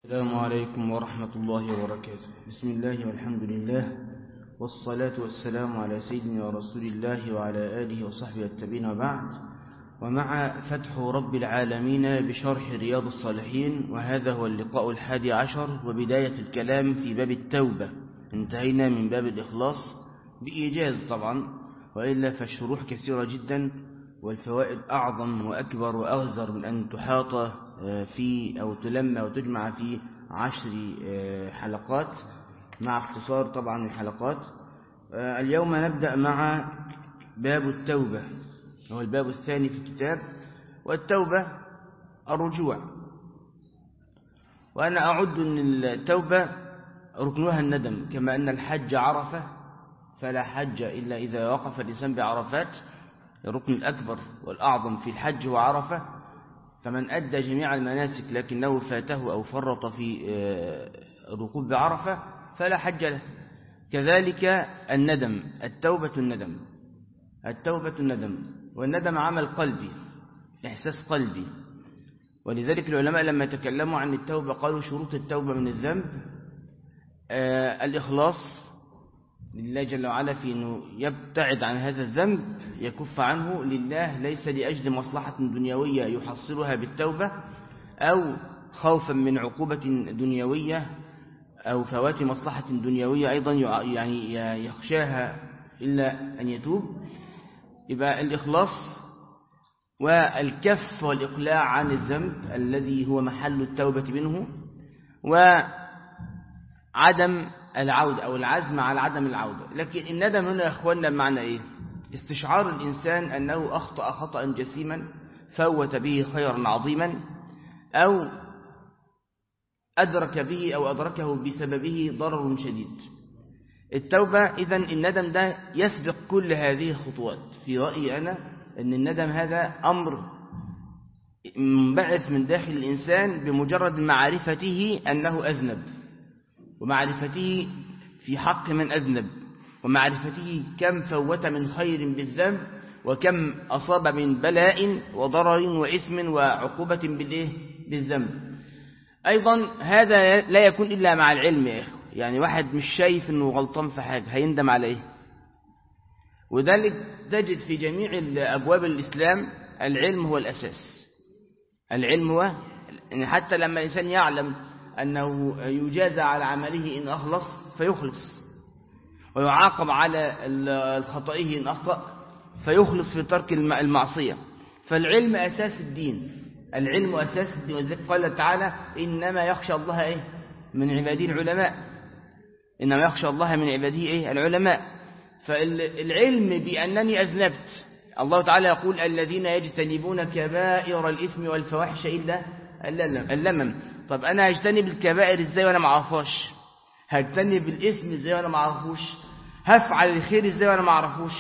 السلام عليكم ورحمة الله وبركاته بسم الله والحمد لله والصلاة والسلام على سيدنا ورسول الله وعلى آله وصحبه التابعين وبعد ومع فتح رب العالمين بشرح رياض الصالحين وهذا هو اللقاء الحادي عشر وبداية الكلام في باب التوبة انتهينا من باب الإخلاص بإيجاز طبعا وإلا فالشروح كثيرة جدا والفوائد أعظم وأكبر وأغزر من أن تحاط في أو تلمى وتجمع في عشر حلقات مع اختصار طبعا الحلقات اليوم نبدأ مع باب التوبة وهو الباب الثاني في الكتاب والتوبة الرجوع وأنا أعد أن التوبة ركنها الندم كما أن الحج عرفة فلا حج إلا إذا وقف الإنسان بعرفات الركن الأكبر والأعظم في الحج هو عرفة فمن أدى جميع المناسك لكنه فاته أو فرط في الركوب بعرفة فلا حج له كذلك الندم التوبة الندم التوبة الندم والندم عمل قلبي إحساس قلبي ولذلك العلماء لما تكلموا عن التوبة قالوا شروط التوبة من الذنب الإخلاص لله جل وعلا في أنه يبتعد عن هذا الذنب يكف عنه لله ليس لأجل مصلحة دنيوية يحصلها بالتوبة أو خوفا من عقوبة دنيوية أو فوات مصلحة دنيوية أيضا يعني يخشاها إلا أن يتوب يبقى الإخلاص والكف والإقلاع عن الذنب الذي هو محل التوبة منه وعدم العودة أو العزم على عدم العودة لكن الندم هنا يا أخوانا بمعنى إيه استشعار الإنسان أنه أخطأ خطأ جسيما فوت به خيرا عظيما أو أدرك به أو أدركه بسببه ضرر شديد التوبة إذا الندم ده يسبق كل هذه الخطوات في رأيي أنا أن الندم هذا أمر منبعث من داخل الإنسان بمجرد معرفته أنه أذنب ومعرفته في حق من أذنب ومعرفته كم فوت من خير بالذنب وكم أصاب من بلاء وضرر وإثم وعقوبة بالإيه بالذنب أيضا هذا لا يكون إلا مع العلم يا إخوة يعني واحد مش شايف أنه غلطان في حاجة هيندم على إيه وذلك تجد في جميع أبواب الإسلام العلم هو الأساس العلم هو يعني حتى لما الإنسان يعلم أنه يجازى على عمله إن أخلص فيخلص ويعاقب على الخطئه إن أخطأ فيخلص في ترك المعصية فالعلم أساس الدين العلم أساس الدين وذلك قال تعالى إنما يخشى الله إيه من عباده العلماء إنما يخشى الله من عباده إيه العلماء فالعلم بأنني أذنبت الله تعالى يقول الذين يجتنبون كبائر الإثم والفواحش إلا اللمم طب أنا هجتنب الكبائر إزاي وأنا ما اعرفهاش هجتنب الإثم إزاي وأنا ما اعرفوش هفعل الخير إزاي وأنا ما اعرفوش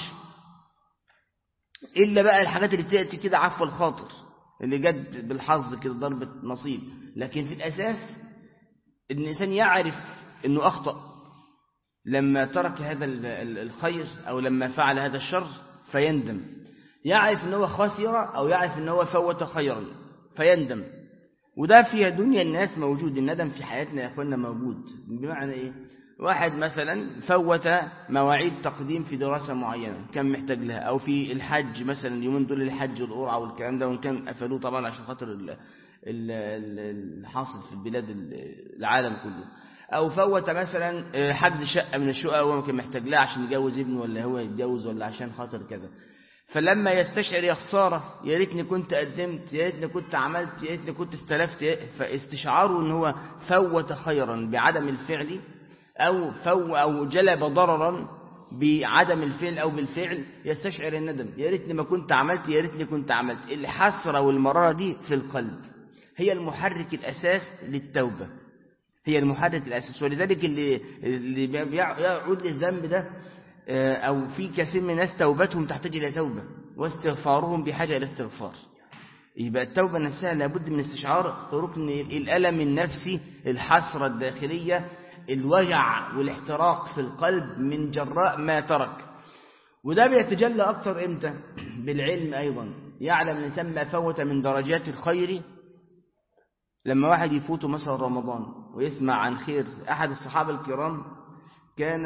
إلا بقى الحاجات اللي تأتي كده عفو الخاطر اللي جت بالحظ كده ضربة نصيب لكن في الأساس إن الإنسان يعرف إنه أخطأ لما ترك هذا الخير أو لما فعل هذا الشر فيندم يعرف إن هو خسر أو يعرف إن هو فوت خيرا فيندم وده في دنيا الناس موجود الندم في حياتنا يا أخوانا موجود بمعنى إيه واحد مثلا فوت مواعيد تقديم في دراسة معينة كان محتاج لها أو في الحج مثلا اليومين دول الحج والقرعة والكلام ده وإن كان قفلوه طبعا عشان خاطر الحاصل في البلاد العالم كله أو فوت مثلا حجز شقة من الشقق هو كان محتاج لها عشان يجوز ابنه ولا هو يتجوز ولا عشان خاطر كذا فلما يستشعر يا خسارة يا ريتني كنت قدمت يا ريتني كنت عملت يا ريتني كنت استلفت فاستشعاره ان هو فوت خيرا بعدم الفعل أو فو أو جلب ضررا بعدم الفعل أو بالفعل يستشعر الندم يا ريتني ما كنت عملت يا ريتني كنت عملت الحسرة والمرارة دي في القلب هي المحرك الأساس للتوبة هي المحرك الأساس ولذلك اللي, اللي يعود للذنب ده أو في كثير من الناس توبتهم تحتاج إلى توبة واستغفارهم بحاجة إلى استغفار يبقى التوبة نفسها لابد من استشعار ركن الألم النفسي الحسرة الداخلية الوجع والاحتراق في القلب من جراء ما ترك وده بيتجلى أكثر إمتى؟ بالعلم أيضا يعلم الإنسان ما فوت من درجات الخير لما واحد يفوته مثلا رمضان ويسمع عن خير أحد الصحابة الكرام كان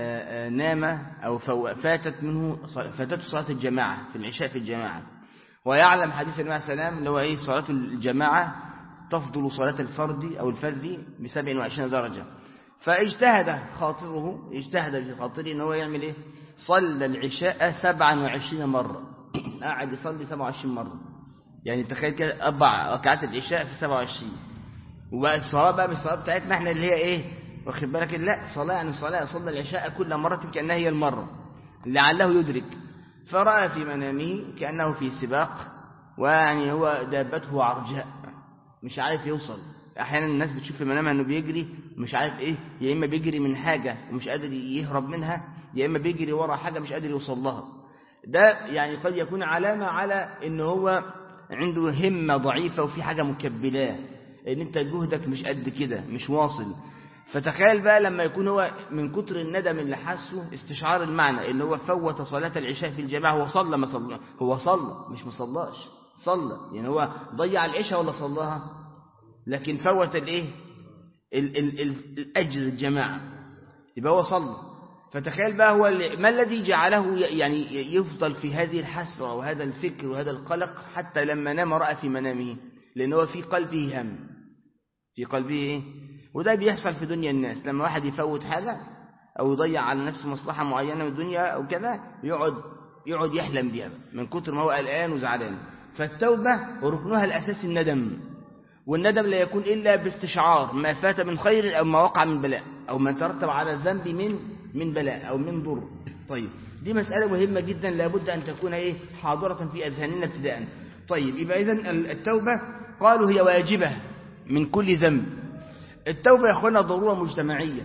نام أو فاتت منه فاتته صلاة الجماعة في العشاء في الجماعة ويعلم حديث النبي عليه السلام اللي هو إيه صلاة الجماعة تفضل صلاة الفرد أو الفرد ب 27 درجة فاجتهد خاطره اجتهد في خاطره ان هو يعمل ايه صلى العشاء 27 مرة قاعد يصلي 27 مرة يعني تخيل كده اربع ركعات العشاء في 27 وبقى الصلاه بقى مش الصلاه بتاعتنا احنا اللي هي ايه واخد بالك لا صلاه يعني صلاه صلى العشاء كل مرة كانها هي المرة لعله يدرك فرأى في منامه كأنه في سباق ويعني هو دابته عرجاء مش عارف يوصل احيانا الناس بتشوف في منامها انه بيجري مش عارف ايه يا اما بيجري من حاجة ومش قادر يهرب منها يا اما بيجري ورا حاجة مش قادر يوصل لها ده يعني قد يكون علامة على ان هو عنده همة ضعيفة وفي حاجة مكبلاه ان انت جهدك مش قد كده مش واصل فتخيل بقى لما يكون هو من كتر الندم اللي حاسه استشعار المعنى ان هو فوت صلاة العشاء في الجماعة هو صلى ما صلى هو صلى مش ما صلاش صلى يعني هو ضيع العشاء ولا صلاها لكن فوت الايه ال ال ال الاجر الجماعة يبقى هو صلى فتخيل بقى هو ما الذي جعله يعني يفضل في هذه الحسرة وهذا الفكر وهذا القلق حتى لما نام رأى في منامه لأنه هو في قلبه هم في قلبه إيه؟ وده بيحصل في دنيا الناس لما واحد يفوت حاجة أو يضيع على نفسه مصلحة معينة من الدنيا أو كذا يقعد يقعد يحلم بها من كتر ما هو قلقان وزعلان فالتوبة ركنها الأساسي الندم والندم لا يكون إلا باستشعار ما فات من خير أو ما وقع من بلاء أو ما ترتب على الذنب من من بلاء أو من ضر طيب دي مسألة مهمة جدا لابد أن تكون إيه حاضرة في أذهاننا ابتداء طيب يبقى إذن التوبة قالوا هي واجبة من كل ذنب التوبة يا أخوانا ضرورة مجتمعية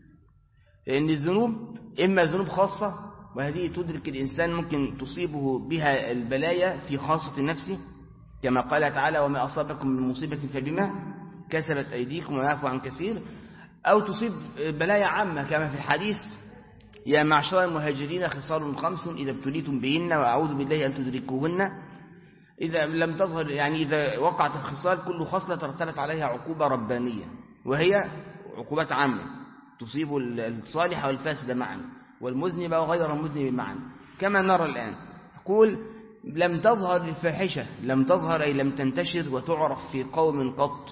لأن الذنوب إما ذنوب خاصة وهذه تدرك الإنسان ممكن تصيبه بها البلايا في خاصة نفسه كما قال تعالى وما أصابكم من مصيبة فبما كسبت أيديكم ويعفو عن كثير أو تصيب بلايا عامة كما في الحديث يا معشر المهاجرين خصال خمس إذا ابتليتم بهن وأعوذ بالله أن تدركوهن إذا لم تظهر يعني إذا وقعت الخصال كل خصلة ترتبت عليها عقوبة ربانية وهي عقوبات عامة تصيب الصالح والفاسد معا والمذنب وغير المذنب معا كما نرى الآن يقول لم تظهر الفاحشة لم تظهر أي لم تنتشر وتعرف في قوم قط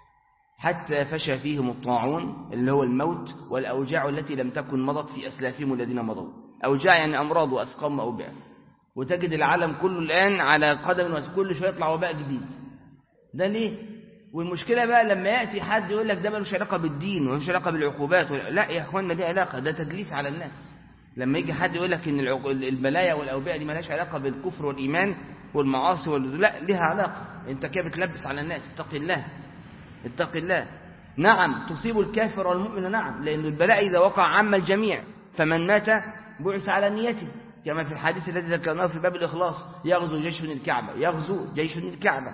حتى فشى فيهم الطاعون اللي هو الموت والأوجاع التي لم تكن مضت في أسلافهم الذين مضوا أوجاع يعني أمراض وأسقام وأوبئة وتجد العالم كله الآن على قدم وكل شوية يطلع وباء جديد ده ليه؟ والمشكلة بقى لما يأتي حد يقول لك ده ملوش علاقة بالدين وملوش علاقة بالعقوبات لا يا أخوانا ليه علاقة ده تدليس على الناس لما يجي حد يقول لك ان البلايا والأوبئة دي ملهاش علاقة بالكفر والإيمان والمعاصي وال... لا ليها علاقة انت كده بتلبس على الناس اتق الله اتق الله نعم تصيب الكافر والمؤمن نعم لأن البلاء إذا وقع عام الجميع فمن مات بعث على نيته كما في الحديث الذي ذكرناه في باب الإخلاص يغزو جيش من الكعبة يغزو جيش من الكعبة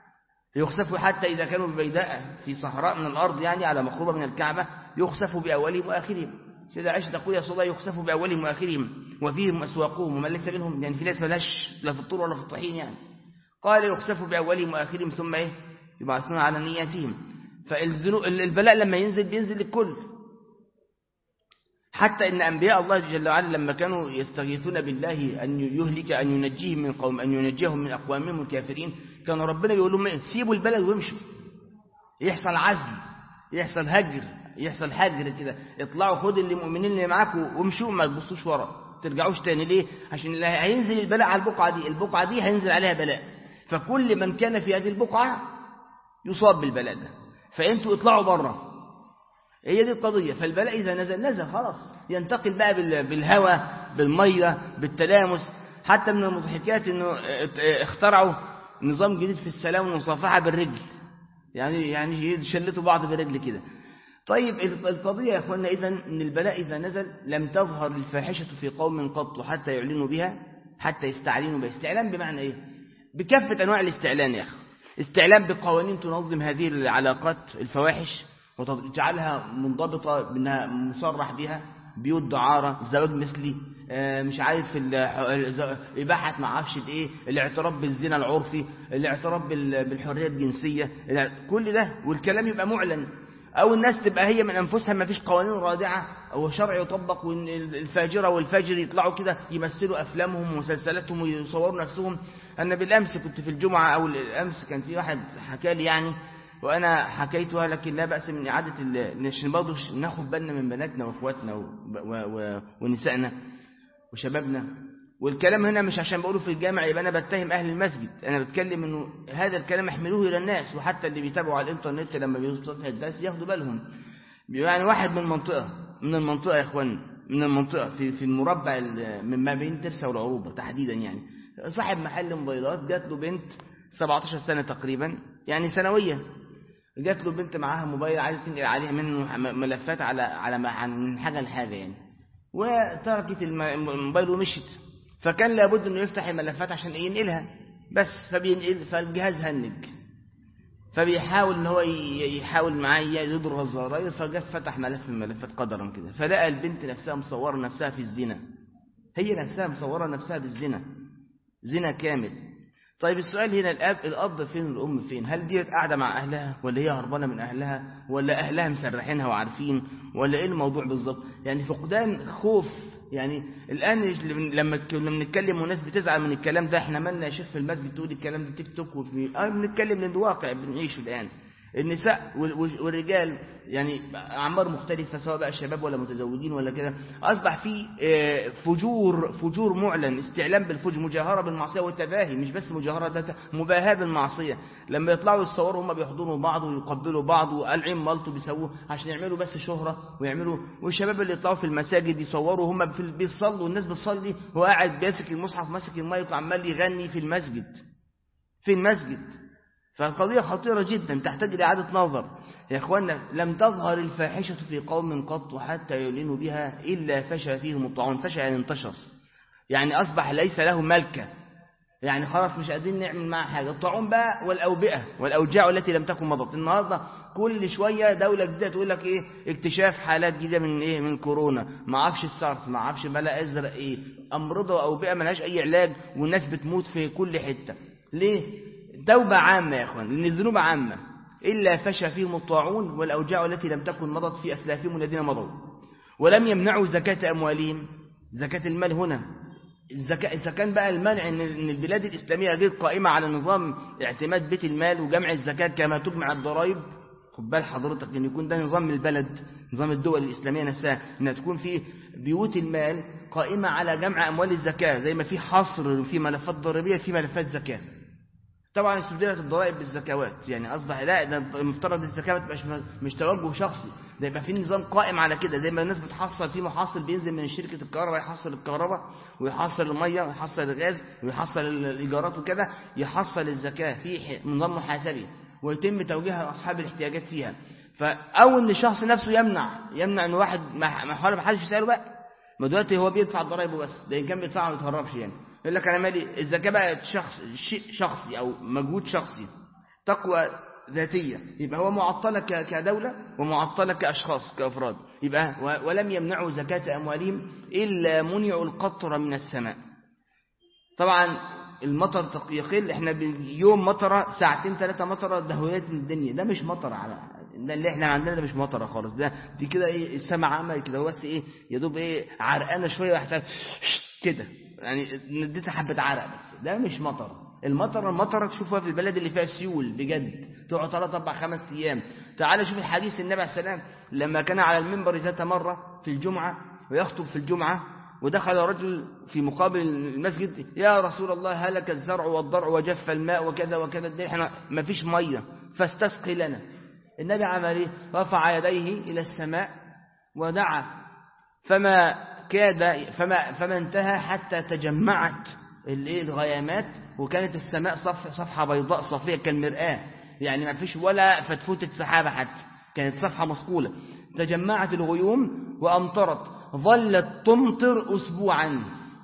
يخسف حتى إذا كانوا ببيداء في صحراء من الأرض يعني على مقربة من الكعبة يخسف بأولهم وآخرهم سيدة عائشة تقول يا صلى الله يخسف بأولهم وآخرهم وفيهم أسواقهم ومن ليس منهم يعني في ناس ملاش لا في الطور ولا في الطحين يعني قال يخسف بأولهم وآخرهم ثم إيه يبعثون على نياتهم فالبلاء لما ينزل بينزل للكل حتى إن أنبياء الله جل وعلا لما كانوا يستغيثون بالله أن يهلك أن ينجيهم من قوم أن ينجيهم من أقوامهم الكافرين كان ربنا بيقول لهم إيه سيبوا البلد وامشوا يحصل عزل يحصل هجر يحصل حجر كده اطلعوا خدوا اللي مؤمنين اللي معاكم وامشوا ما تبصوش ورا ترجعوش تاني ليه عشان اللي هينزل البلاء على البقعة دي البقعة دي هينزل عليها بلاء فكل من كان في هذه البقعة يصاب بالبلاء ده فانتوا اطلعوا بره هي دي القضية فالبلاء إذا نزل نزل خلاص ينتقل بقى بالهواء بالمية بالتلامس حتى من المضحكات انه اخترعوا نظام جديد في السلام والمصافحة بالرجل يعني يعني يشلتوا بعض بالرجل كده طيب القضية يا اخوانا اذا ان البلاء اذا نزل لم تظهر الفاحشة في قوم قط حتى يعلنوا بها حتى يستعلنوا بها استعلان بمعنى ايه بكافة انواع الاستعلان يا اخي استعلان بقوانين تنظم هذه العلاقات الفواحش وتجعلها منضبطة بأنها مصرح بها بيوت دعارة زواج مثلي آه، مش عارف ال- ال- إباحة ما عارفش الإيه الاعتراف بالزنا العرفي الاعتراف بال- بالحرية الجنسية الع- كل ده والكلام يبقى معلن أو الناس تبقى هي من أنفسها ما فيش قوانين رادعة أو شرع يطبق وإن الفاجرة والفاجر يطلعوا كده يمثلوا أفلامهم ومسلسلاتهم ويصوروا نفسهم أنا بالأمس كنت في الجمعة أو الأمس كان في واحد حكى لي يعني وأنا حكيتها لكن لا بأس من إعادة ال- عشان برضه ناخد بالنا من بناتنا وإخواتنا و- و- و- ونسائنا وشبابنا والكلام هنا مش عشان بقوله في الجامع يبقى أنا بتهم أهل المسجد أنا بتكلم إنه هذا الكلام احملوه إلى الناس وحتى اللي بيتابعوا على الإنترنت لما بيوصلوا صفحة الدرس ياخدوا بالهم يعني واحد من المنطقة من المنطقة يا إخوان من المنطقة في في المربع ال- من ما بين ترسا والعروبة تحديدا يعني صاحب محل موبايلات جات له بنت 17 سنة تقريبا يعني سنوية جات له بنت معاها موبايل عايزه تنقل عليه منه م- ملفات على على ما- عن من حاجه لحاجه يعني وتركت الم- الموبايل ومشت فكان لابد انه يفتح الملفات عشان إيه ينقلها بس فبينقل فالجهاز هنج فبيحاول ان هو ي- يحاول معاه يضرب الزراير فجت فتح ملف من الملفات قدرا كده فلقى البنت نفسها مصوره نفسها في الزنا هي نفسها مصوره نفسها بالزنا زنا كامل طيب السؤال هنا الاب الاب فين والام فين هل دي قاعده مع اهلها ولا هي هربانه من اهلها ولا اهلها مسرحينها وعارفين ولا ايه الموضوع بالظبط يعني فقدان خوف يعني الان لما كنا بنتكلم والناس بتزعل من الكلام ده احنا مالنا يا شيخ في المسجد تقول الكلام ده تيك توك وفي اه بنتكلم من الواقع بنعيشه الان النساء وال- وال- والرجال يعني اعمار مختلفه سواء بقى شباب ولا متزوجين ولا كده اصبح في آه، فجور فجور معلن استعلام بالفجر مجاهره بالمعصيه والتباهي مش بس مجاهره ده مباهاه بالمعصيه لما يطلعوا يتصوروا هم بيحضنوا بعض ويقبلوا بعض والعين مالتو بيسووه عشان يعملوا بس شهره ويعملوا والشباب اللي يطلعوا في المساجد يصوروا هم في- بيصلوا والناس بتصلي وهو قاعد ماسك المصحف ماسك المايك وعمال يغني في المسجد في المسجد فالقضية خطيرة جدا تحتاج لإعادة نظر يا إخوانا لم تظهر الفاحشة في قوم قط حتى يعلنوا بها إلا فشى فيهم الطاعون فشى يعني انتشر يعني أصبح ليس له ملكة يعني خلاص مش قادرين نعمل معها حاجة الطاعون بقى والأوبئة والأوجاع التي لم تكن مضت النهاردة كل شوية دولة جديدة تقول لك إيه اكتشاف حالات جديدة من إيه من كورونا ما عرفش السارس ما عرفش بلاء أزرق إيه أمراض وأوبئة ملهاش أي علاج والناس بتموت في كل حتة ليه؟ توبة عامة يا إخوان لأن الذنوب عامة إلا فشى فيهم الطاعون والأوجاع التي لم تكن مضت في أسلافهم الذين مضوا ولم يمنعوا زكاة أموالهم زكاة المال هنا الزكاة إذا كان بقى المنع إن إن البلاد الإسلامية غير قائمة على نظام اعتماد بيت المال وجمع الزكاة كما تجمع الضرائب خد بال حضرتك إن يكون ده نظام البلد نظام الدول الإسلامية نفسها إنها تكون في بيوت المال قائمة على جمع أموال الزكاة زي ما في حصر وفي ملفات ضريبية في ملفات زكاة طبعا استبدلت الضرائب بالزكوات يعني اصبح لا ده المفترض الزكاه ما تبقاش مش توجه شخصي ده يبقى في نظام قائم على كده زي ما الناس بتحصل في محصل بينزل من شركه الكهرباء يحصل الكهرباء ويحصل الميه ويحصل الغاز ويحصل الايجارات وكده يحصل الزكاه في ح- نظام محاسبي ويتم توجيهها لاصحاب الاحتياجات فيها فاول ان الشخص نفسه يمنع يمنع ان واحد ما ما حوالي ما حدش يساله بقى ما دلوقتي هو بيدفع الضرايب بس ده ان كان بيدفعها ما بيتهربش يعني يقول لك انا مالي الزكاه بقى شخص شيء شخصي او مجهود شخصي تقوى ذاتيه يبقى هو معطله ك- كدوله ومعطله كاشخاص كافراد يبقى و- ولم يمنعوا زكاه اموالهم الا منعوا القطر من السماء طبعا المطر تق- يقل احنا يوم مطره ساعتين ثلاثه مطره ده هويات الدنيا ده مش مطر على ده اللي احنا عندنا ده مش مطره خالص ده دي كده ايه السماء عامه كده هو بس ايه يا دوب ايه عرقانه شويه واحده كده يعني نديتها حبه عرق بس ده مش مطر المطر المطره تشوفها في البلد اللي فيها سيول بجد تقعد ثلاث اربع خمس ايام تعال شوف الحديث النبي عليه السلام لما كان على المنبر ذات مره في الجمعه ويخطب في الجمعه ودخل رجل في مقابل المسجد يا رسول الله هلك الزرع والضرع وجف الماء وكذا وكذا ده احنا ما فيش ميه فاستسقي لنا النبي عمل ايه رفع يديه الى السماء ودعا فما كاد فما فما انتهى حتى تجمعت الايه الغيامات وكانت السماء صف صفحه بيضاء صافيه كالمرآة يعني ما فيش ولا فتفوتة سحابه حتى كانت صفحه مصقوله تجمعت الغيوم وامطرت ظلت تمطر اسبوعا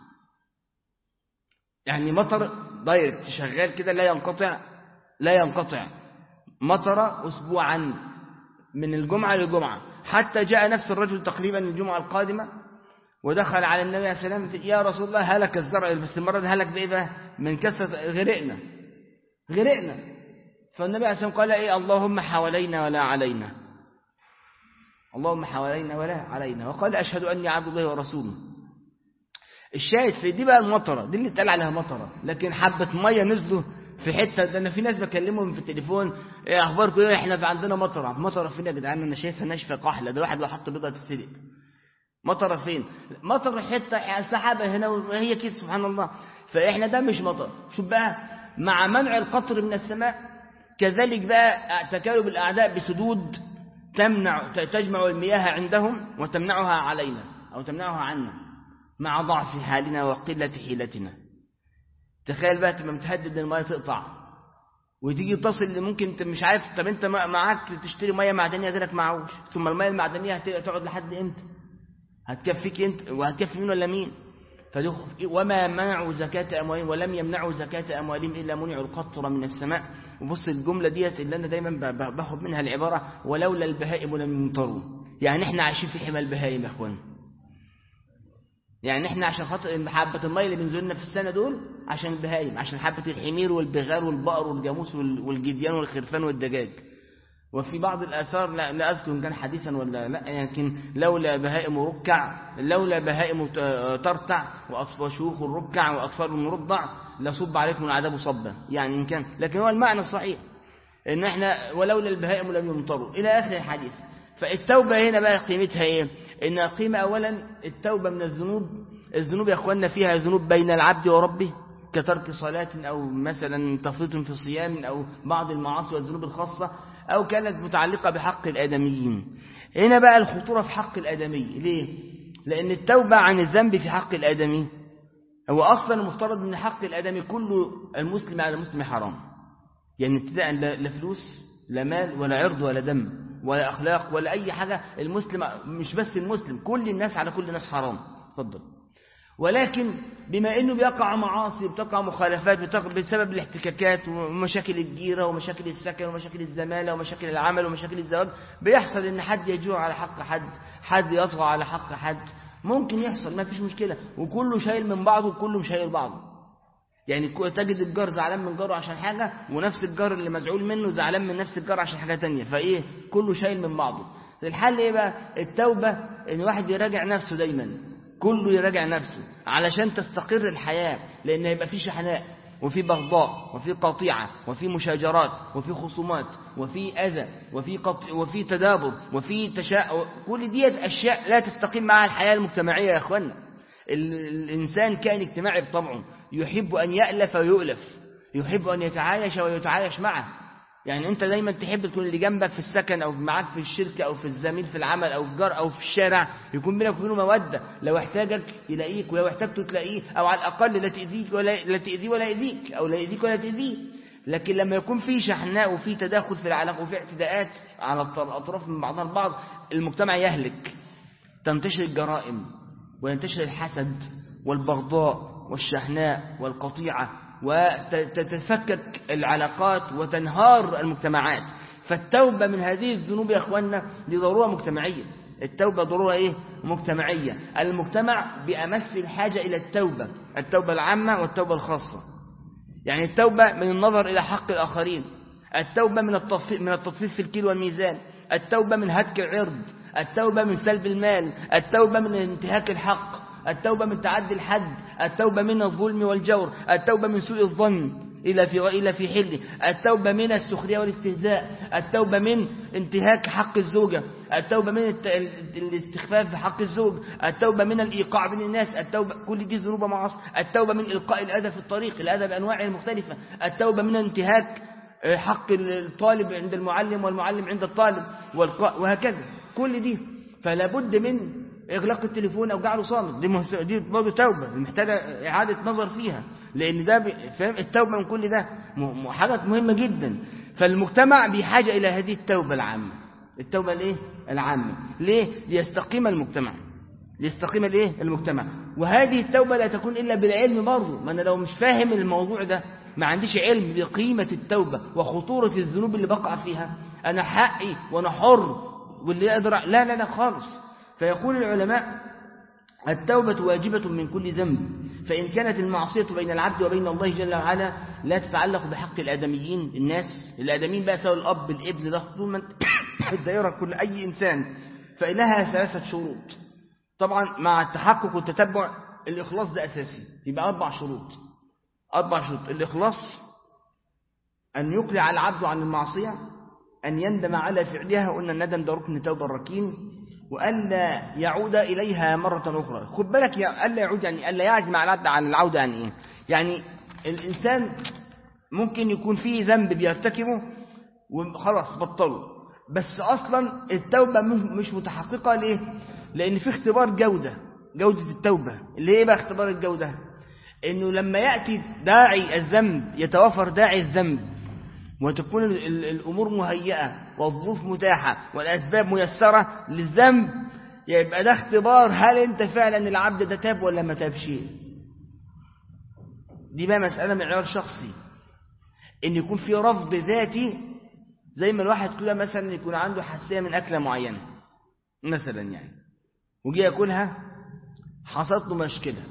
يعني مطر دايركت شغال كده لا ينقطع لا ينقطع مطر اسبوعا من الجمعه للجمعه حتى جاء نفس الرجل تقريبا الجمعه القادمه ودخل على النبي عليه السلام يا رسول الله هلك الزرع بس المرة دي هلك بإيه بقى من كثرة غرقنا غرقنا فالنبي عليه السلام قال إيه اللهم حوالينا ولا علينا اللهم حوالينا ولا علينا وقال أشهد أني عبد الله ورسوله الشاهد في دي بقى المطرة دي اللي اتقال عليها مطرة لكن حبة مية نزلوا في حتة ده أنا في ناس بكلمهم في التليفون إيه أخباركم إيه إحنا في عندنا مطرة مطرة فين يا جدعان أنا شايفها ناشفة قحلة ده واحد لو حط بيضة تتسلق مطر فين مطر حتة سحابة هنا وهي كده سبحان الله فإحنا ده مش مطر شوف بقى مع منع القطر من السماء كذلك بقى تكالب الأعداء بسدود تمنع تجمع المياه عندهم وتمنعها علينا أو تمنعها عنا مع ضعف حالنا وقلة حيلتنا تخيل بقى تبقى متهدد المياه تقطع وتيجي تصل اللي ممكن انت مش عارف طب انت معاك تشتري ميه معدنيه غيرك معهوش ثم الميه المعدنيه هتقعد لحد امتى هتكفيك انت وهتكفي مين ولا مين وما منعوا زكاة أموالهم ولم يمنعوا زكاة أموالهم إلا منعوا القطر من السماء وبص الجملة ديت اللي أنا دايما باخد منها العبارة ولولا البهائم لم يمطروا يعني احنا عايشين في حمى البهائم يا اخوان يعني احنا عشان خاطر حبة المية اللي بينزلنا في السنة دول عشان البهائم عشان حبة الحمير والبغال والبقر والجاموس والجديان والخرفان والدجاج وفي بعض الآثار لا, لا أذكر إن كان حديثا ولا لا لكن لولا بهائم ركع لولا بهائم ترتع وشيوخ الركع وأطفال مرضع لصب عليكم العذاب صبا يعني إن كان لكن هو المعنى الصحيح إن إحنا ولولا البهائم لم يمطروا إلى آخر الحديث فالتوبة هنا بقى قيمتها إيه إن القيمة أولا التوبة من الذنوب الذنوب يا أخواننا فيها ذنوب بين العبد وربه كترك صلاة أو مثلا تفريط في صيام أو بعض المعاصي والذنوب الخاصة أو كانت متعلقة بحق الآدميين هنا بقى الخطورة في حق الآدمي ليه؟ لأن التوبة عن الذنب في حق الآدمي هو أصلا المفترض أن حق الآدمي كله المسلم على المسلم حرام يعني ابتداء لا فلوس لا مال ولا عرض ولا دم ولا أخلاق ولا أي حاجة المسلم مش بس المسلم كل الناس على كل الناس حرام اتفضل ولكن بما انه بيقع معاصي بتقع مخالفات بتقع بسبب الاحتكاكات ومشاكل الجيرة ومشاكل السكن ومشاكل الزمالة ومشاكل العمل ومشاكل الزواج بيحصل ان حد يجوع على حق حد حد يطغى على حق حد ممكن يحصل ما فيش مشكلة وكله شايل من بعضه وكله شايل بعضه يعني تجد الجار زعلان من جاره عشان حاجة ونفس الجار اللي مزعول منه زعلان من نفس الجار عشان حاجة تانية فايه كله شايل من بعضه الحل ايه بقى التوبة ان واحد يراجع نفسه دايما كله يراجع نفسه علشان تستقر الحياة لأن هيبقى في شحناء وفي بغضاء وفي قطيعة وفي مشاجرات وفي خصومات وفي أذى وفي قط... وفي تدابر وفي تشاء كل ديت أشياء لا تستقيم معها الحياة المجتمعية يا أخوانا الإنسان كان اجتماعي بطبعه يحب أن يألف ويؤلف يحب أن يتعايش ويتعايش معه يعني انت دايما تحب تكون اللي جنبك في السكن او معاك في الشركة او في الزميل في العمل او في جار او في الشارع يكون بينك وبينه مودة لو احتاجك يلاقيك ولو احتاجته تلاقيه او على الاقل لا تأذيك ولا لا تأذيه ولا يأذيك او لا يأذيك ولا تأذيه لكن لما يكون في شحناء وفي تداخل في العلاقة وفي اعتداءات على الأطراف من بعضها البعض المجتمع يهلك تنتشر الجرائم وينتشر الحسد والبغضاء والشحناء والقطيعة وتتفكك العلاقات وتنهار المجتمعات فالتوبة من هذه الذنوب يا أخوانا دي ضرورة مجتمعية التوبة ضرورة إيه؟ مجتمعية المجتمع بأمس الحاجة إلى التوبة التوبة العامة والتوبة الخاصة يعني التوبة من النظر إلى حق الآخرين التوبة من التطفيف, من التطفيف في الكيل والميزان التوبة من هتك العرض التوبة من سلب المال التوبة من انتهاك الحق التوبة من تعدي الحد التوبة من الظلم والجور التوبة من سوء الظن إلى في إلى في حله التوبة من السخرية والاستهزاء التوبة من انتهاك حق الزوجة التوبة من الاستخفاف بحق الزوج التوبة من الإيقاع بين الناس التوبة كل دي ذنوب معاصي التوبة من إلقاء الأذى في الطريق الأذى بأنواعه المختلفة التوبة من انتهاك حق الطالب عند المعلم والمعلم عند الطالب وهكذا كل دي فلا بد من إغلاق التليفون أو جعله صامت دي دي برضه توبة محتاجة إعادة نظر فيها لأن ده فاهم التوبة من كل ده حاجة مهمة جدا فالمجتمع بحاجة إلى هذه التوبة العامة التوبة الايه العامة ليه ليستقيم المجتمع ليستقيم الايه المجتمع وهذه التوبة لا تكون إلا بالعلم برضه ما أنا لو مش فاهم الموضوع ده ما عنديش علم بقيمة التوبة وخطورة الذنوب اللي بقع فيها أنا حقي وأنا حر واللي يقدر لا لا لا خالص فيقول العلماء التوبة واجبة من كل ذنب فإن كانت المعصية بين العبد وبين الله جل وعلا لا تتعلق بحق الآدميين الناس الآدميين بقى سواء الأب الابن ده طول ما الدائرة كل أي إنسان فإنها ثلاثة شروط طبعا مع التحقق والتتبع الإخلاص ده أساسي يبقى أربع شروط أربع شروط الإخلاص أن يقلع العبد عن المعصية أن يندم على فعلها قلنا الندم ده ركن توبة الركين وألا يعود إليها مرة أخرى خد بالك يا ألا يعود يعني ألا يعزم على العبد عن العودة يعني إيه يعني الإنسان ممكن يكون فيه ذنب بيرتكبه وخلاص بطله بس أصلا التوبة مش متحققة ليه لأن في اختبار جودة جودة التوبة اللي ايه بقى اختبار الجودة انه لما يأتي داعي الذنب يتوفر داعي الذنب وتكون الأمور مهيئة والظروف متاحة والأسباب ميسرة للذنب يبقى ده اختبار هل انت فعلا العبد ده تاب ولا ما تابش دي بقى مسألة معيار شخصي ان يكون في رفض ذاتي زي ما الواحد كده مثلا يكون عنده حساسية من أكلة معينة مثلا يعني وجي ياكلها حصلت له مشكلة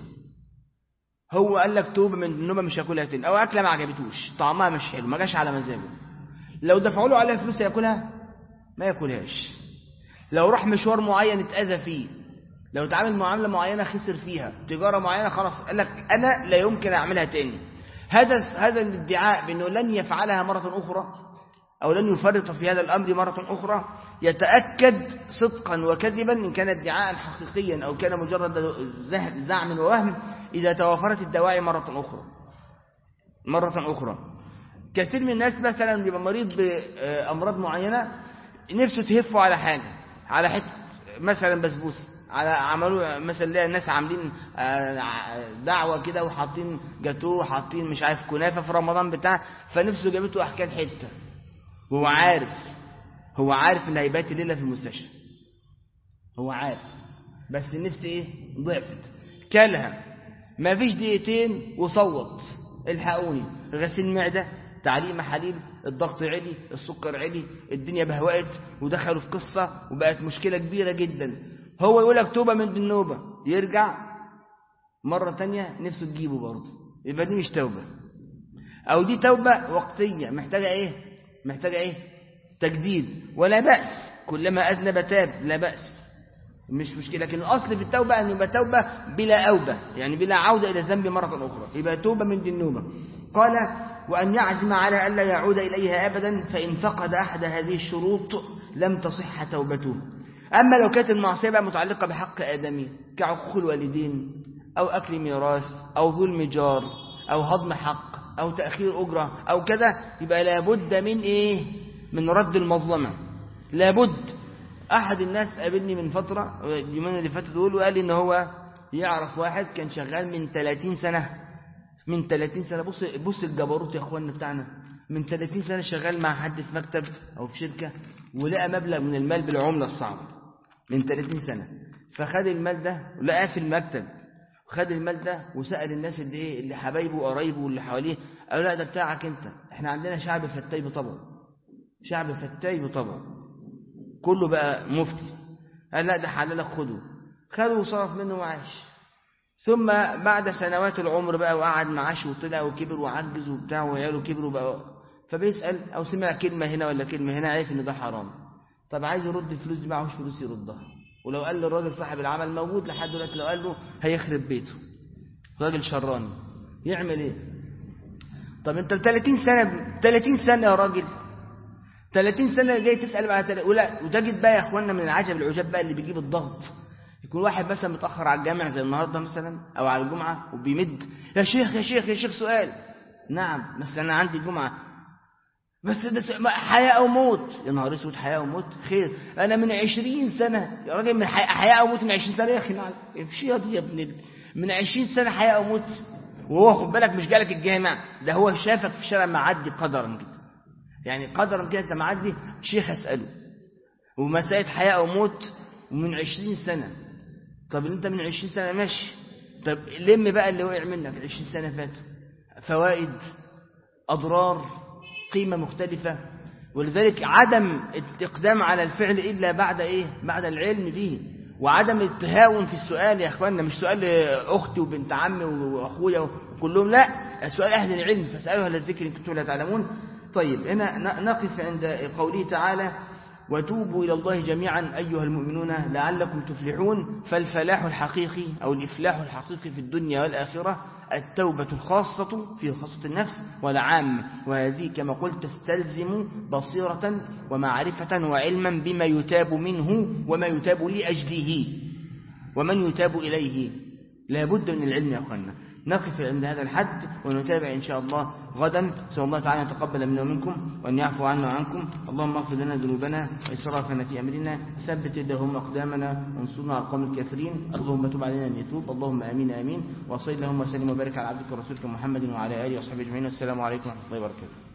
هو قال لك توب من النوبة مش هاكلها تاني او اكله ما عجبتوش طعمها مش حلو ما جاش على مزاجه لو دفعوا له عليها فلوس ياكلها ما ياكلهاش لو راح مشوار معين اتاذى فيه لو اتعامل معامله معينه خسر فيها تجاره معينه خلاص قال لك انا لا يمكن اعملها تاني هذا هذا الادعاء بانه لن يفعلها مره اخرى او لن يفرط في هذا الامر مره اخرى يتاكد صدقا وكذبا ان كان ادعاء حقيقيا او كان مجرد زعم ووهم إذا توافرت الدواعي مرة أخرى مرة أخرى كثير من الناس مثلا بيبقى مريض بأمراض معينة نفسه تهفه على حاجة على حتة مثلا بسبوسة على عملوا مثلا الناس عاملين دعوة كده وحاطين جاتوه وحاطين مش عارف كنافة في رمضان بتاع فنفسه جابته أحكام حتة وهو عارف هو عارف ان هيبات الليلة في المستشفى هو عارف بس النفس ايه ضعفت كلها ما فيش دقيقتين وصوت الحقوني غسيل معدة تعليق محاليل الضغط علي السكر علي الدنيا بهوقت ودخلوا في قصة وبقت مشكلة كبيرة جدا هو يقول لك توبة من النوبة يرجع مرة تانية نفسه تجيبه برضه يبقى دي مش توبة أو دي توبة وقتية محتاجة إيه محتاجة إيه تجديد ولا بأس كلما أذنب تاب لا بأس مش مشكلة لكن الأصل في التوبة أن يبقى توبة بلا أوبة يعني بلا عودة إلى الذنب مرة أخرى يبقى توبة من النوبة قال وأن يعزم على ألا يعود إليها أبدا فإن فقد أحد هذه الشروط لم تصح توبته أما لو كانت المعصية بقى متعلقة بحق آدمي كعقوق الوالدين أو أكل ميراث أو ظلم جار أو هضم حق أو تأخير أجرة أو كذا يبقى لابد من إيه من رد المظلمة لابد أحد الناس قابلني من فترة اليومين اللي فاتوا دول وقال لي إن هو يعرف واحد كان شغال من 30 سنة من 30 سنة بص بص الجبروت يا اخوانا بتاعنا من 30 سنة شغال مع حد في مكتب أو في شركة ولقى مبلغ من المال بالعملة الصعبة من 30 سنة فخد المال ده ولقاه في المكتب خد المال ده وسأل الناس اللي ايه اللي حبايبه وقرايبه واللي حواليه قالوا لا ده بتاعك انت احنا عندنا شعب فتاي بطبع شعب فتاي بطبع كله بقى مفتي قال لا ده حلالك خده خده وصرف منه وعاش ثم بعد سنوات العمر بقى وقعد معاش وطلع وكبر وعجز وبتاع وعياله كبروا بقى فبيسأل أو سمع كلمة هنا ولا كلمة هنا عارف إن ده حرام طب عايز يرد الفلوس دي معهوش فلوس يردها ولو قال للراجل صاحب العمل موجود لحد دلوقتي لو قال له هيخرب بيته راجل شراني يعمل ايه طب انت 30 سنة 30 سنة يا راجل 30 سنة جاي تسأل على تل... ولا وتجد بقى يا اخوانا من العجب العجاب بقى اللي بيجيب الضغط يكون واحد مثلا متأخر على الجامع زي النهاردة مثلا أو على الجمعة وبيمد يا شيخ يا شيخ يا شيخ سؤال نعم بس أنا عندي الجمعة بس ده سؤال حياة أو موت يا نهار اسود حياة أو موت خير أنا من عشرين سنة يا راجل من حياة أو موت من عشرين سنة يا أخي نعم امشي يا دي يا ابن من عشرين سنة حياة أو موت وهو خد بالك مش جالك الجامع ده هو شافك في الشارع معدي قدرا كده يعني قدرا كده أنت معدي شيخ أسأله ومسائل حياة أو موت ومن عشرين سنة طب انت من عشرين سنة ماشي طب لم بقى اللي وقع منك عشرين سنة فاتوا فوائد أضرار قيمة مختلفة ولذلك عدم الإقدام على الفعل إلا بعد إيه بعد العلم به وعدم التهاون في السؤال يا اخواننا مش سؤال اختي وبنت عمي واخويا وكلهم لا سؤال اهل العلم فاسالوا اهل الذكر ان كنتم لا تعلمون طيب هنا نقف عند قوله تعالى وتوبوا إلى الله جميعا أيها المؤمنون لعلكم تفلحون فالفلاح الحقيقي أو الإفلاح الحقيقي في الدنيا والآخرة التوبة الخاصة في خاصة النفس والعامة وهذه كما قلت تستلزم بصيرة ومعرفة وعلما بما يتاب منه وما يتاب لأجله ومن يتاب إليه لا بد من العلم يا أخوانا نقف عند هذا الحد ونتابع إن شاء الله غدا سأل الله تعالى يتقبل منا ومنكم وأن يعفو عنا وعنكم اللهم اغفر لنا ذنوبنا وإسرافنا في أمرنا ثبت اللهم أقدامنا وانصرنا على القوم الكافرين اللهم تب علينا أن يتوب اللهم آمين آمين وصلى اللهم وسلم وبارك على عبدك ورسولك محمد وعلى آله وصحبه أجمعين والسلام عليكم ورحمة الله وبركاته